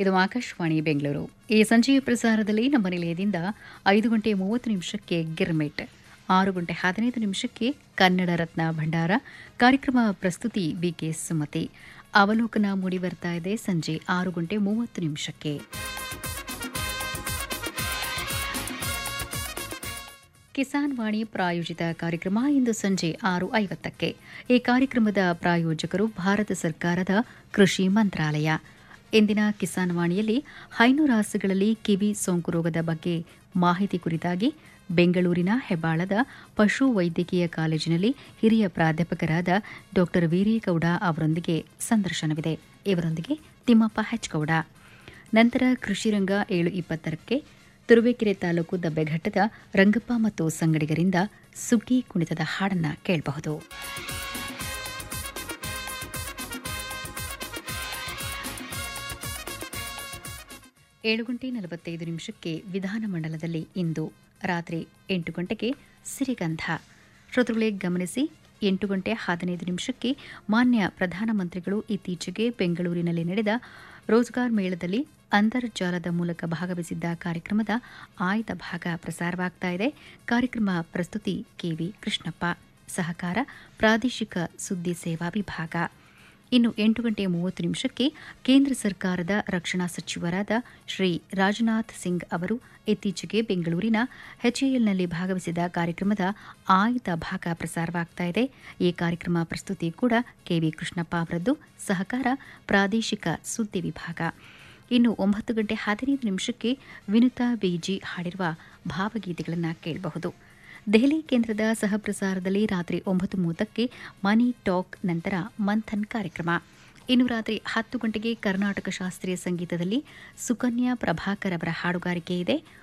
ಇದು ಆಕಾಶವಾಣಿ ಬೆಂಗಳೂರು ಈ ಸಂಜೆಯ ಪ್ರಸಾರದಲ್ಲಿ ನಮ್ಮ ನಿಲಯದಿಂದ ಐದು ಗಂಟೆ ಮೂವತ್ತು ನಿಮಿಷಕ್ಕೆ ಗಿರ್ಮಿಟ್ ಆರು ಗಂಟೆ ಹದಿನೈದು ನಿಮಿಷಕ್ಕೆ ಕನ್ನಡ ರತ್ನ ಭಂಡಾರ ಕಾರ್ಯಕ್ರಮ ಪ್ರಸ್ತುತಿ ಬಿಕೆ ಸುಮತಿ ಅವಲೋಕನ ಮೂಡಿ ಬರ್ತಾ ಇದೆ ಸಂಜೆ ಆರು ಗಂಟೆ ಮೂವತ್ತು ನಿಮಿಷಕ್ಕೆ ಕಿಸಾನ್ ವಾಣಿ ಪ್ರಾಯೋಜಿತ ಕಾರ್ಯಕ್ರಮ ಇಂದು ಸಂಜೆ ಆರು ಐವತ್ತಕ್ಕೆ ಈ ಕಾರ್ಯಕ್ರಮದ ಪ್ರಾಯೋಜಕರು ಭಾರತ ಸರ್ಕಾರದ ಕೃಷಿ ಮಂತ್ರಾಲಯ ಇಂದಿನ ಕಿಸಾನ್ ವಾಣಿಯಲ್ಲಿ ಹೈನುರಾಸುಗಳಲ್ಲಿ ಕಿವಿ ಸೋಂಕು ರೋಗದ ಬಗ್ಗೆ ಮಾಹಿತಿ ಕುರಿತಾಗಿ ಬೆಂಗಳೂರಿನ ಹೆಬ್ಬಾಳದ ಪಶು ವೈದ್ಯಕೀಯ ಕಾಲೇಜಿನಲ್ಲಿ ಹಿರಿಯ ಪ್ರಾಧ್ಯಾಪಕರಾದ ಡಾ ವೀರೇಗೌಡ ಅವರೊಂದಿಗೆ ಸಂದರ್ಶನವಿದೆ ಇವರೊಂದಿಗೆ ತಿಮ್ಮಪ್ಪ ಹೆಚ್ಗೌಡ ನಂತರ ಕೃಷಿರಂಗ ಏಳು ಇಪ್ಪತ್ತರಕ್ಕೆ ತುರುವೇಕೆರೆ ತಾಲೂಕು ದಬ್ಬೆಘಟ್ಟದ ರಂಗಪ್ಪ ಮತ್ತು ಸಂಗಡಿಗರಿಂದ ಸುಗ್ಗಿ ಕುಣಿತದ ಹಾಡನ್ನ ಕೇಳಬಹುದು ಏಳು ಗಂಟೆ ನಲವತ್ತೈದು ನಿಮಿಷಕ್ಕೆ ವಿಧಾನಮಂಡಲದಲ್ಲಿ ಇಂದು ರಾತ್ರಿ ಎಂಟು ಗಂಟೆಗೆ ಸಿರಿಗಂಧ ಶ್ರೋತೃಗಳೇ ಗಮನಿಸಿ ಎಂಟು ಗಂಟೆ ಹದಿನೈದು ನಿಮಿಷಕ್ಕೆ ಮಾನ್ಯ ಪ್ರಧಾನಮಂತ್ರಿಗಳು ಇತ್ತೀಚೆಗೆ ಬೆಂಗಳೂರಿನಲ್ಲಿ ನಡೆದ ರೋಜ್ಗಾರ್ ಮೇಳದಲ್ಲಿ ಅಂತರ್ಜಾಲದ ಮೂಲಕ ಭಾಗವಹಿಸಿದ್ದ ಕಾರ್ಯಕ್ರಮದ ಆಯ್ದ ಭಾಗ ಪ್ರಸಾರವಾಗ್ತಾ ಇದೆ ಕಾರ್ಯಕ್ರಮ ಪ್ರಸ್ತುತಿ ಕೆವಿ ಕೃಷ್ಣಪ್ಪ ಸಹಕಾರ ಪ್ರಾದೇಶಿಕ ಸುದ್ದಿ ಸೇವಾ ವಿಭಾಗ ಇನ್ನು ಎಂಟು ಗಂಟೆ ಮೂವತ್ತು ನಿಮಿಷಕ್ಕೆ ಕೇಂದ್ರ ಸರ್ಕಾರದ ರಕ್ಷಣಾ ಸಚಿವರಾದ ಶ್ರೀ ರಾಜನಾಥ್ ಸಿಂಗ್ ಅವರು ಇತ್ತೀಚೆಗೆ ಬೆಂಗಳೂರಿನ ಎಚ್ಎಎಲ್ನಲ್ಲಿ ಭಾಗವಹಿಸಿದ ಕಾರ್ಯಕ್ರಮದ ಆಯ್ದ ಭಾಗ ಪ್ರಸಾರವಾಗ್ತಾ ಇದೆ ಈ ಕಾರ್ಯಕ್ರಮ ಪ್ರಸ್ತುತಿ ಕೂಡ ಕೆವಿ ಕೃಷ್ಣಪ್ಪ ಅವರದ್ದು ಸಹಕಾರ ಪ್ರಾದೇಶಿಕ ಸುದ್ದಿ ವಿಭಾಗ ಇನ್ನು ಒಂಬತ್ತು ಗಂಟೆ ಹದಿನೈದು ನಿಮಿಷಕ್ಕೆ ವಿನುತಾ ಬಿಜಿ ಹಾಡಿರುವ ಭಾವಗೀತೆಗಳನ್ನು ಕೇಳಬಹುದು ದೆಹಲಿ ಕೇಂದ್ರದ ಸಹಪ್ರಸಾರದಲ್ಲಿ ರಾತ್ರಿ ಒಂಬತ್ತು ಮೂವತ್ತಕ್ಕೆ ಮನಿ ಟಾಕ್ ನಂತರ ಮಂಥನ್ ಕಾರ್ಯಕ್ರಮ ಇನ್ನು ರಾತ್ರಿ ಹತ್ತು ಗಂಟೆಗೆ ಕರ್ನಾಟಕ ಶಾಸ್ತ್ರೀಯ ಸಂಗೀತದಲ್ಲಿ ಸುಕನ್ಯಾ ಪ್ರಭಾಕರ್ ಅವರ ಹಾಡುಗಾರಿಕೆ ಇದೆ